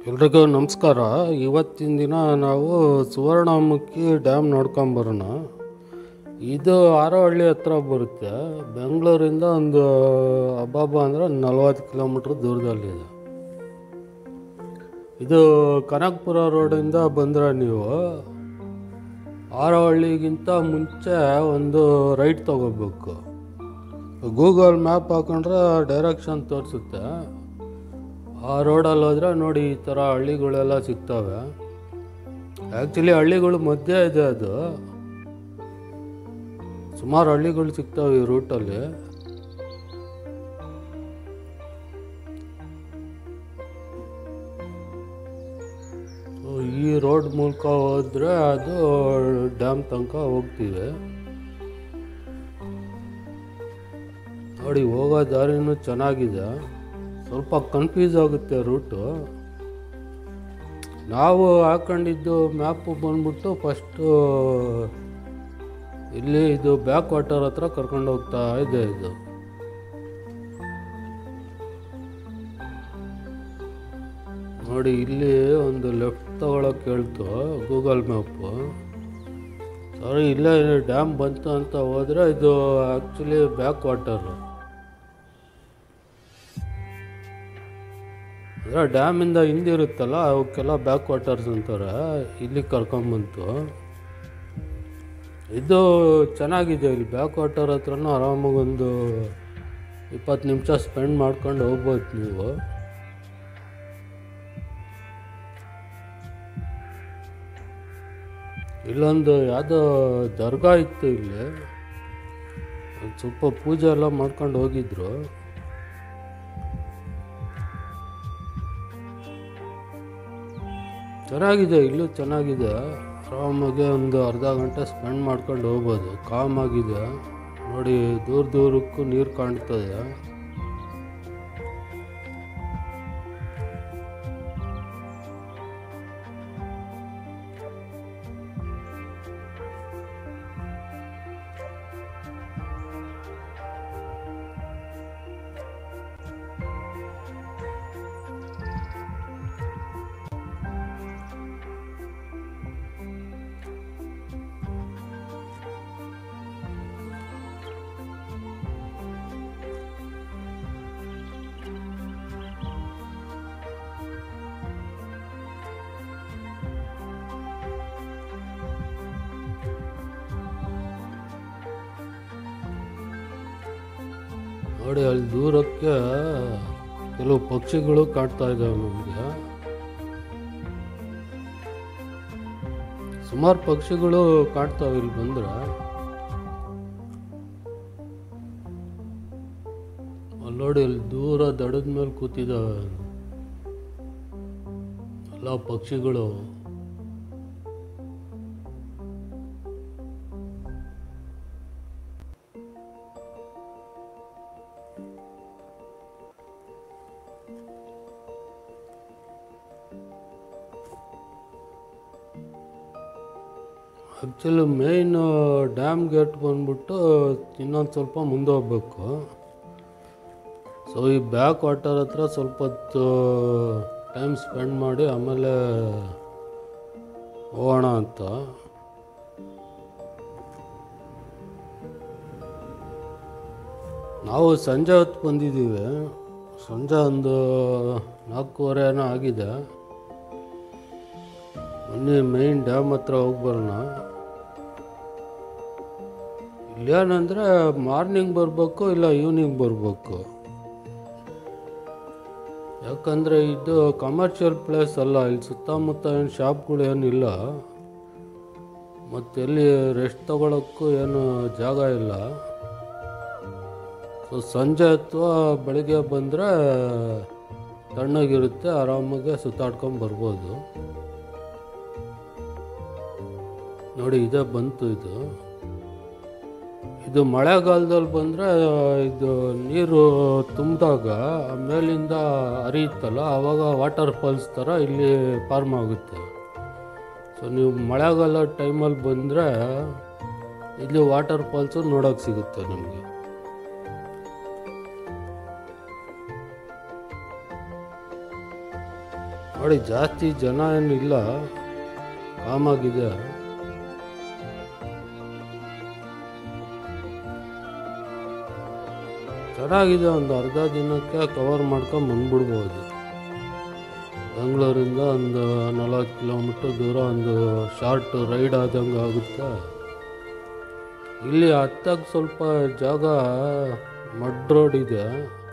ಎಲ್ರಿಗೂ ನಮಸ್ಕಾರ ಇವತ್ತಿನ ದಿನ ನಾವು ಸುವರ್ಣಮುಖಿ ಡ್ಯಾಮ್ ನೋಡ್ಕೊಂಬರೋಣ ಇದು ಆರೋಹಳ್ಳಿ ಹತ್ರ ಬರುತ್ತೆ ಬೆಂಗಳೂರಿಂದ ಒಂದು ಅಬ್ಬಬ್ಬ ಅಂದರೆ ನಲ್ವತ್ತು ಕಿಲೋಮೀಟ್ರ್ ದೂರದಲ್ಲಿದೆ ಇದು ಕನಕಪುರ ರೋಡಿಂದ ಬಂದರೆ ನೀವು ಆರೋಹಳ್ಳಿಗಿಂತ ಮುಂಚೆ ಒಂದು ರೈಟ್ ತಗೋಬೇಕು ಗೂಗಲ್ ಮ್ಯಾಪ್ ಹಾಕೊಂಡ್ರೆ ಡೈರೆಕ್ಷನ್ ತೋರಿಸುತ್ತೆ ಆ ರೋಡಲ್ಲಿ ಹೋದರೆ ನೋಡಿ ಈ ಥರ ಹಳ್ಳಿಗಳೆಲ್ಲ ಸಿಗ್ತವೆ ಆ್ಯಕ್ಚುಲಿ ಹಳ್ಳಿಗಳು ಮಧ್ಯೆ ಇದೆ ಅದು ಸುಮಾರು ಹಳ್ಳಿಗಳು ಸಿಗ್ತವೆ ಈ ರೂಟಲ್ಲಿ ಸೊ ಈ ರೋಡ್ ಮೂಲಕ ಹೋದರೆ ಅದು ಡ್ಯಾಮ್ ತನಕ ಹೋಗ್ತೀವಿ ನೋಡಿ ಹೋಗೋ ದಾರಿನೂ ಚೆನ್ನಾಗಿದೆ ಸ್ವಲ್ಪ ಕನ್ಫ್ಯೂಸ್ ಆಗುತ್ತೆ ರೂಟು ನಾವು ಹಾಕೊಂಡಿದ್ದು ಮ್ಯಾಪು ಬಂದ್ಬಿಟ್ಟು ಫಸ್ಟು ಇಲ್ಲಿ ಇದು ಬ್ಯಾಕ್ ವಾಟರ್ ಹತ್ರ ಕರ್ಕೊಂಡು ಹೋಗ್ತಾ ಇದೆ ಇದು ನೋಡಿ ಇಲ್ಲಿ ಒಂದು ಲೆಫ್ಟ್ ತಗೊಳಕ್ಕೆ ಹೇಳ್ತು ಗೂಗಲ್ ಮ್ಯಾಪು ಸಾರಿ ಇಲ್ಲೇ ಡ್ಯಾಮ್ ಬಂತು ಅಂತ ಹೋದರೆ ಇದು ಆ್ಯಕ್ಚುಲಿ ಬ್ಯಾಕ್ ವಾಟರು ಅಂದರೆ ಡ್ಯಾಮಿಂದ ಹಿಂದಿರುತ್ತಲ್ಲ ಅವಕ್ಕೆಲ್ಲ ಬ್ಯಾಕ್ ವಾಟರ್ಸ್ ಅಂತಾರೆ ಇಲ್ಲಿ ಕರ್ಕೊಂಬಂತು ಇದು ಚೆನ್ನಾಗಿದೆ ಇಲ್ಲಿ ಬ್ಯಾಕ್ ವಾಟರ್ ಹತ್ರನೂ ಆರಾಮಾಗಿ ಒಂದು ಇಪ್ಪತ್ತು ನಿಮಿಷ ಸ್ಪೆಂಡ್ ಮಾಡ್ಕೊಂಡು ಹೋಗ್ಬೋದು ನೀವು ಇಲ್ಲೊಂದು ಯಾವುದೋ ದರ್ಗಾ ಇತ್ತು ಇಲ್ಲಿ ಒಂದ್ ಸ್ವಲ್ಪ ಪೂಜೆ ಎಲ್ಲ ಮಾಡ್ಕೊಂಡು ಹೋಗಿದ್ರು ಚೆನ್ನಾಗಿದೆ ಇಲ್ಲೂ ಚೆನ್ನಾಗಿದೆ ಆರಾಮಾಗಿ ಒಂದು ಅರ್ಧ ಗಂಟೆ ಸ್ಪೆಂಡ್ ಮಾಡ್ಕೊಂಡು ಹೋಗ್ಬೋದು ಕಾಮ್ ಆಗಿದೆ ನೋಡಿ ದೂರ ದೂರಕ್ಕೂ ನೀರು ಕಾಣ್ತದೆ ನೋಡಿ ಅಲ್ಲಿ ದೂರಕ್ಕೆ ಕೆಲವು ಪಕ್ಷಿಗಳು ಕಾಣ್ತಾ ಇದ್ದಾವೆ ನಮಗೆ ಸುಮಾರು ಪಕ್ಷಿಗಳು ಕಾಣ್ತಾವೆ ಇಲ್ಲಿ ಬಂದ್ರೆ ಅಲ್ಲಿ ನೋಡಿ ಅಲ್ಲಿ ದೂರ ದಡದ ಮೇಲೆ ಕೂತಿದ್ದಾವೆ ಎಲ್ಲ ಪಕ್ಷಿಗಳು ಆ್ಯಕ್ಚುಲಿ ಮೇಯ್ನ್ ಡ್ಯಾಮ್ ಗೇಟ್ ಬಂದ್ಬಿಟ್ಟು ಇನ್ನೊಂದು ಸ್ವಲ್ಪ ಮುಂದೆ ಹೋಗ್ಬೇಕು ಸೊ ಈ ಬ್ಯಾಕ್ ವಾಟರ್ ಹತ್ರ ಸ್ವಲ್ಪ ಹೊತ್ತು ಟೈಮ್ ಸ್ಪೆಂಡ್ ಮಾಡಿ ಆಮೇಲೆ ಹೋಗೋಣ ಅಂತ ನಾವು ಸಂಜೆ ಹೊತ್ತು ಬಂದಿದ್ದೀವಿ ಸಂಜೆ ಒಂದು ನಾಲ್ಕೂವರೆ ಏನೋ ಆಗಿದೆ ಮೊನ್ನೆ ಮೈನ್ ಡ್ಯಾಮ್ ಹತ್ರ ಹೋಗಿ ಬರೋಣ ಇಲ್ಲೇನಂದರೆ ಮಾರ್ನಿಂಗ್ ಬರಬೇಕು ಇಲ್ಲ ಈವ್ನಿಂಗ್ ಬರಬೇಕು ಯಾಕಂದರೆ ಇದು ಕಮರ್ಷಿಯಲ್ ಪ್ಲೇಸ್ ಅಲ್ಲ ಇಲ್ಲಿ ಸುತ್ತಮುತ್ತ ಏನು ಶಾಪ್ಗಳು ಏನಿಲ್ಲ ಮತ್ತು ಎಲ್ಲಿ ರೆಸ್ಟ್ ತಗೊಳಕ್ಕೂ ಏನು ಜಾಗ ಇಲ್ಲ ಸೊ ಸಂಜೆ ಅಥವಾ ಬೆಳಿಗ್ಗೆ ಬಂದರೆ ತಣ್ಣಗಿರುತ್ತೆ ಆರಾಮಾಗಿ ಸುತ್ತಾಡ್ಕೊಂಡು ಬರ್ಬೋದು ನೋಡಿ ಇದೇ ಬಂತು ಇದು ಇದು ಮಳೆಗಾಲದಲ್ಲಿ ಬಂದರೆ ಇದು ನೀರು ತುಂಬಿದಾಗ ಮೇಲಿಂದ ಹರಿಯುತ್ತಲ್ಲ ಆವಾಗ ವಾಟರ್ ಫಾಲ್ಸ್ ಥರ ಇಲ್ಲಿ ಫಾರ್ಮ್ ಆಗುತ್ತೆ ಸೊ ನೀವು ಮಳೆಗಾಲ ಟೈಮಲ್ಲಿ ಬಂದರೆ ಇಲ್ಲಿ ವಾಟರ್ ಫಾಲ್ಸು ನೋಡೋಕೆ ಸಿಗುತ್ತೆ ನಿಮಗೆ ನೋಡಿ ಜಾಸ್ತಿ ಜನ ಏನಿಲ್ಲ ಕಾಮಾಗಿದೆ ಚೆನ್ನಾಗಿದೆ ಒಂದು ಅರ್ಧ ದಿನಕ್ಕೆ ಕವರ್ ಮಾಡ್ಕೊಂಡು ಬಂದ್ಬಿಡ್ಬೋದು ಬೆಂಗಳೂರಿಂದ ಒಂದು ನಲವತ್ತು ಕಿಲೋಮೀಟ್ರ್ ದೂರ ಒಂದು ಶಾರ್ಟ್ ರೈಡ್ ಆದಂಗೆ ಆಗುತ್ತೆ ಇಲ್ಲಿ ಹತ್ತಾಗ ಸ್ವಲ್ಪ ಜಾಗ ಮಡ್ ರೋಡ್ ಇದೆ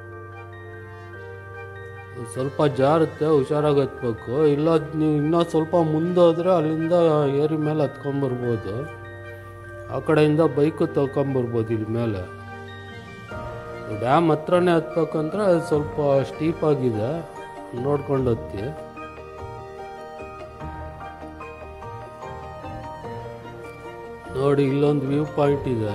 ಸ್ವಲ್ಪ ಜಾರುತ್ತೆ ಹುಷಾರಾಗಿ ಹತ್ಬೇಕು ಇಲ್ಲ ನೀವು ಇನ್ನೂ ಸ್ವಲ್ಪ ಮುಂದೆ ಹೋದರೆ ಅಲ್ಲಿಂದ ಏರಿ ಮೇಲೆ ಹತ್ಕೊಂಬರ್ಬೋದು ಆ ಕಡೆಯಿಂದ ಬೈಕು ತಗೊಂಬರ್ಬೋದು ಇಲ್ಲಿ ಮೇಲೆ ಡ್ಯಾಮ್ ಹತ್ರನೇ ಹತ್ಬೇಕಂದ್ರೆ ಅದು ಸ್ವಲ್ಪ ಸ್ಟೀಪ್ ಆಗಿದೆ ನೋಡ್ಕೊಂಡು ಹತ್ತಿ ನೋಡಿ ಇಲ್ಲೊಂದು ವ್ಯೂ ಪಾಯಿಂಟ್ ಇದೆ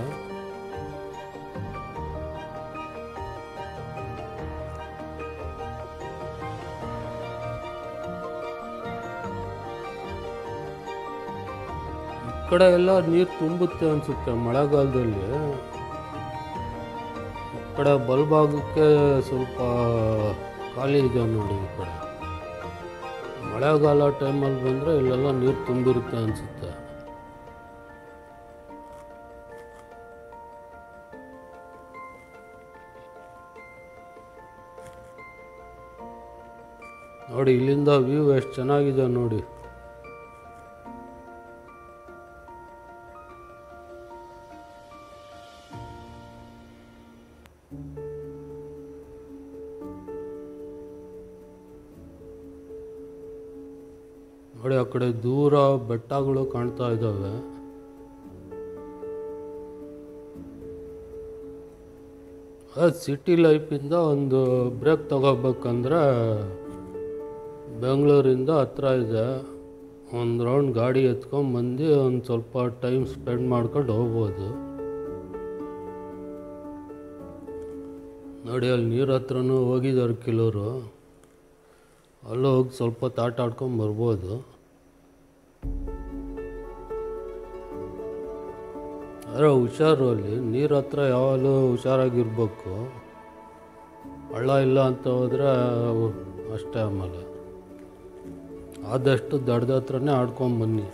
ಈ ಕಡೆ ಎಲ್ಲ ನೀರು ತುಂಬುತ್ತೆ ಅನ್ಸುತ್ತೆ ಮಳೆಗಾಲದಲ್ಲಿ ಈ ಕಡೆ ಬಲ್ಭಾಗಕ್ಕೆ ಸ್ವಲ್ಪ ಖಾಲಿ ಇದೆ ನೋಡಿ ಈ ಕಡೆ ಮಳೆಗಾಲ ಟೈಮಲ್ಲಿ ಬಂದರೆ ಇಲ್ಲೆಲ್ಲ ನೀರು ತುಂಬಿರುತ್ತೆ ಅನಿಸುತ್ತೆ ನೋಡಿ ಇಲ್ಲಿಂದ ವ್ಯೂ ಎಷ್ಟು ಚೆನ್ನಾಗಿದೆ ನೋಡಿ ನೋಡಿ ಆ ಕಡೆ ದೂರ ಬೆಟ್ಟಗಳು ಕಾಣ್ತಾ ಇದ್ದಾವೆ ಅದು ಸಿಟಿ ಲೈಫಿಂದ ಒಂದು ಬ್ರೇಕ್ ತಗೋಬೇಕಂದ್ರೆ ಬೆಂಗಳೂರಿಂದ ಹತ್ರ ಇದೆ ಒಂದು ರೌಂಡ್ ಗಾಡಿ ಎತ್ಕೊಂಡು ಬಂದು ಒಂದು ಸ್ವಲ್ಪ ಟೈಮ್ ಸ್ಪೆಂಡ್ ಮಾಡ್ಕೊಂಡು ಹೋಗ್ಬೋದು ನೋಡಿ ಅಲ್ಲಿ ನೀರ ಹತ್ರನೂ ಹೋಗಿದ್ದಾರೆ ಕೆಲವರು ಅಲ್ಲೂ ಹೋಗಿ ಸ್ವಲ್ಪ ತಾಟ ಆಡ್ಕೊಂಡು ಬರ್ಬೋದು ಆದರೆ ಹುಷಾರು ಅಲ್ಲಿ ನೀರ ಹತ್ರ ಯಾವಾಗಲೂ ಹುಷಾರಾಗಿರ್ಬೇಕು ಹಳ್ಳ ಇಲ್ಲ ಅಂತ ಹೋದರೆ ಅಷ್ಟೇ ಆಮೇಲೆ ಆದಷ್ಟು ದಡದ ಹತ್ರನೇ ಆಡ್ಕೊಂಡು ಬನ್ನಿ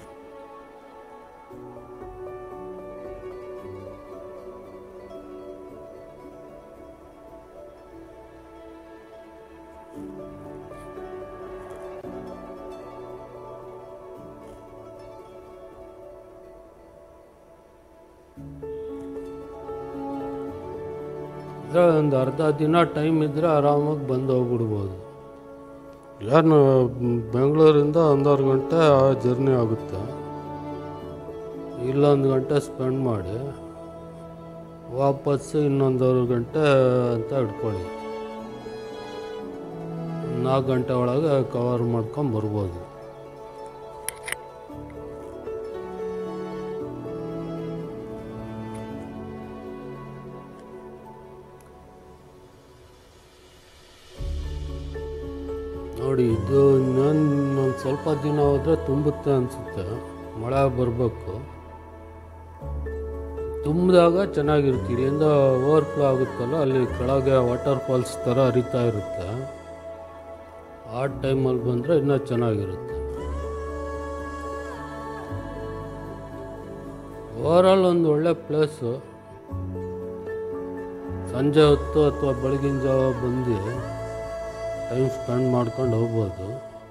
ಇದ್ರೆ ಒಂದು ಅರ್ಧ ದಿನ ಟೈಮ್ ಇದ್ದರೆ ಆರಾಮಾಗಿ ಬಂದು ಹೋಗ್ಬಿಡ್ಬೋದು ಏನು ಬೆಂಗಳೂರಿಂದ ಒಂದೂವರೆ ಗಂಟೆ ಜರ್ನಿ ಆಗುತ್ತೆ ಇಲ್ಲೊಂದು ಗಂಟೆ ಸ್ಪೆಂಡ್ ಮಾಡಿ ವಾಪಸ್ಸು ಇನ್ನೊಂದೂವರೆ ಗಂಟೆ ಅಂತ ಇಟ್ಕೊಳ್ಳಿ ನಾಲ್ಕು ಗಂಟೆ ಒಳಗೆ ಕವರ್ ಮಾಡ್ಕೊಂಡು ಬರ್ಬೋದು ನೋಡಿ ಇದು ನಾನು ಒಂದು ಸ್ವಲ್ಪ ದಿನ ಹೋದರೆ ತುಂಬುತ್ತೆ ಅನಿಸುತ್ತೆ ಮಳೆ ಬರಬೇಕು ತುಂಬಿದಾಗ ಚೆನ್ನಾಗಿರುತ್ತೆ ಇಲ್ಲಿಂದ ಓವರ್ಫ್ಲೋ ಆಗುತ್ತಲ್ಲ ಅಲ್ಲಿ ಕೆಳಗೆ ವಾಟರ್ ಫಾಲ್ಸ್ ಥರ ಹರಿತಾ ಇರುತ್ತೆ ಆ ಟೈಮಲ್ಲಿ ಬಂದರೆ ಇನ್ನೂ ಚೆನ್ನಾಗಿರುತ್ತೆ ಓವರಾಲ್ ಒಂದು ಒಳ್ಳೆ ಪ್ಲೇಸು ಸಂಜೆ ಹೊತ್ತು ಅಥವಾ ಬೆಳಗಿನ ಜಾವ ಬಂದು ಟೈಮ್ ಸ್ಪೆಂಡ್ ಮಾಡ್ಕೊಂಡು ಹೋಗ್ಬೋದು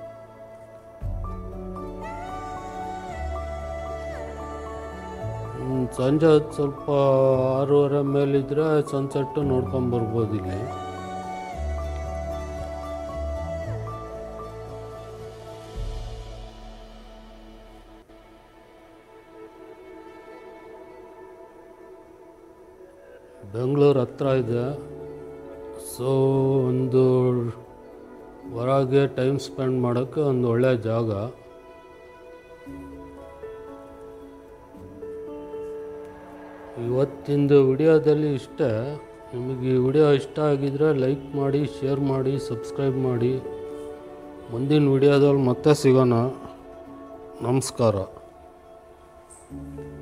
ಹ್ಮ್, ಸಂಜೆ ಹೊತ್ತು ಸ್ವಲ್ಪ ಆರೂವರೆ ಮೇಲಿದ್ರೆ ಸನ್ಸೆಟ್ಟು ನೋಡ್ಕೊಂಡು ಬರ್ಬೋದು ಇಲ್ಲಿ ಬೆಂಗಳೂರು ಹತ್ರ ಇದೆ ಸೊ ಒಂದು ಹೊರಗೆ ಟೈಮ್ ಸ್ಪೆಂಡ್ ಮಾಡೋಕ್ಕೆ ಒಂದು ಒಳ್ಳೆಯ ಜಾಗ ಇವತ್ತಿಂದು ವಿಡಿಯೋದಲ್ಲಿ ಇಷ್ಟೇ ನಿಮಗೆ ಈ ವಿಡಿಯೋ ಇಷ್ಟ ಆಗಿದ್ರೆ ಲೈಕ್ ಮಾಡಿ ಶೇರ್ ಮಾಡಿ ಸಬ್ಸ್ಕ್ರೈಬ್ ಮಾಡಿ ಮುಂದಿನ ವಿಡಿಯೋದಲ್ಲಿ ಮತ್ತೆ ಸಿಗೋಣ ನಮಸ್ಕಾರ